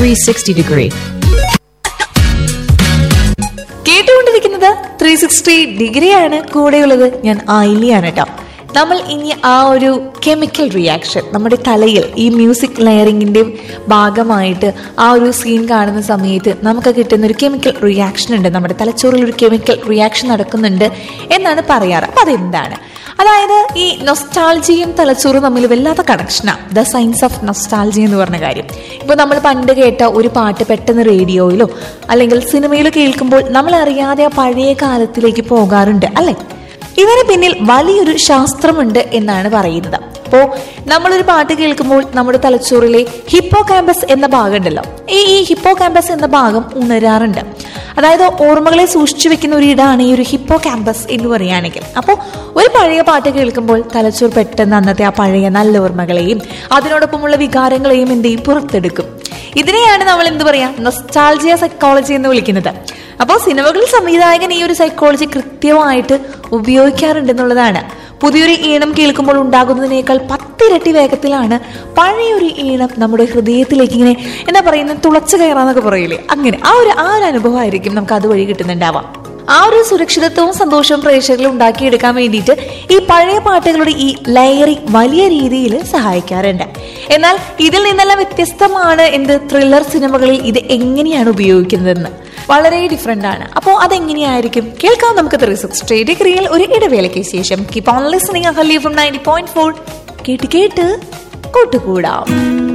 360 degree. കേട്ടുകൊണ്ടിരിക്കുന്നത് three sixty ഡിഗ്രിയാണ് കൂടെയുള്ളത് ഞാൻ ആയിലിയാണ് കേട്ടോ നമ്മൾ ഇനി ആ ഒരു കെമിക്കൽ റിയാക്ഷൻ നമ്മുടെ തലയിൽ ഈ മ്യൂസിക് ലെയറിങ്ങിന്റെ ഭാഗമായിട്ട് ആ ഒരു സീൻ കാണുന്ന സമയത്ത് നമുക്ക് കിട്ടുന്ന ഒരു കെമിക്കൽ റിയാക്ഷൻ ഉണ്ട് നമ്മുടെ തലച്ചോറിൽ ഒരു കെമിക്കൽ റിയാക്ഷൻ നടക്കുന്നുണ്ട് എന്നാണ് പറയാറ് അപ്പൊ അതെന്താണ് അതായത് ഈ നൊസ്റ്റാൾജിയും തലച്ചോറും തമ്മിൽ വല്ലാത്ത കണക്ഷനാണ് ദ സയൻസ് ഓഫ് നൊസ്റ്റാൾജി എന്ന് പറഞ്ഞ കാര്യം ഇപ്പോൾ നമ്മൾ പണ്ട് കേട്ട ഒരു പാട്ട് പെട്ടെന്ന് റേഡിയോയിലോ അല്ലെങ്കിൽ സിനിമയിലോ കേൾക്കുമ്പോൾ നമ്മൾ അറിയാതെ ആ പഴയ കാലത്തിലേക്ക് പോകാറുണ്ട് അല്ലേ ഇതിന് പിന്നിൽ വലിയൊരു ശാസ്ത്രമുണ്ട് എന്നാണ് പറയുന്നത് അപ്പോൾ നമ്മളൊരു പാട്ട് കേൾക്കുമ്പോൾ നമ്മുടെ തലച്ചോറിലെ ഹിപ്പോ ക്യാമ്പസ് എന്ന ഭാഗം ഉണ്ടല്ലോ ഈ ഈ ഹിപ്പോ ക്യാമ്പസ് എന്ന ഭാഗം ഉണരാറുണ്ട് അതായത് ഓർമ്മകളെ സൂക്ഷിച്ചു വെക്കുന്ന ഒരു ഇടാണ് ഈ ഒരു ഹിപ്പോ ക്യാമ്പസ് എന്ന് പറയുകയാണെങ്കിൽ അപ്പോൾ ഒരു പഴയ പാട്ട് കേൾക്കുമ്പോൾ തലച്ചോർ പെട്ടെന്ന് അന്നത്തെ ആ പഴയ നല്ല ഓർമ്മകളെയും അതിനോടൊപ്പമുള്ള വികാരങ്ങളെയും എന്ത് ചെയ്യും പുറത്തെടുക്കും ഇതിനെയാണ് നമ്മൾ എന്ത് പറയാ നൊസ്റ്റാൾജിയ സൈക്കോളജി എന്ന് വിളിക്കുന്നത് അപ്പോൾ സിനിമകളിൽ സംവിധായകൻ ഈ ഒരു സൈക്കോളജി കൃത്യമായിട്ട് ഉപയോഗിക്കാറുണ്ടെന്നുള്ളതാണ് പുതിയൊരു ഈണം കേൾക്കുമ്പോൾ ഉണ്ടാകുന്നതിനേക്കാൾ പത്തിരട്ടി വേഗത്തിലാണ് പഴയൊരു ഈണം നമ്മുടെ ഹൃദയത്തിലേക്ക് ഇങ്ങനെ എന്താ പറയുന്നത് തുളച്ചു കയറാന്നൊക്കെ പറയില്ലേ അങ്ങനെ ആ ഒരു ആ ഒരു അനുഭവമായിരിക്കും നമുക്ക് അതുവഴി കിട്ടുന്നുണ്ടാവാം ആ ഒരു സുരക്ഷിതത്വവും സന്തോഷവും പ്രേക്ഷകരിൽ ഉണ്ടാക്കിയെടുക്കാൻ വേണ്ടിയിട്ട് ഈ പഴയ പാട്ടുകളുടെ ഈ ലെയറിംഗ് വലിയ രീതിയിൽ സഹായിക്കാറുണ്ട് എന്നാൽ ഇതിൽ നിന്നെല്ലാം വ്യത്യസ്തമാണ് എന്ത് ത്രില്ലർ സിനിമകളിൽ ഇത് എങ്ങനെയാണ് ഉപയോഗിക്കുന്നതെന്ന് വളരെ ഡിഫറെന്റ് ആണ് അപ്പോൾ അതെങ്ങനെയായിരിക്കും കേൾക്കാം നമുക്ക് ത്രീ സിക്സ്റ്റി ഡിഗ്രിയിൽ ഒരു ഇടവേളയ്ക്ക് ശേഷം കീപ് ഓൺ ലിസണിങ് ഹലി ഫ്രം നയൻറ്റി പോയിന്റ് ഫോർ കേട്ട് കേട്ട് കൂട്ടുകൂടാം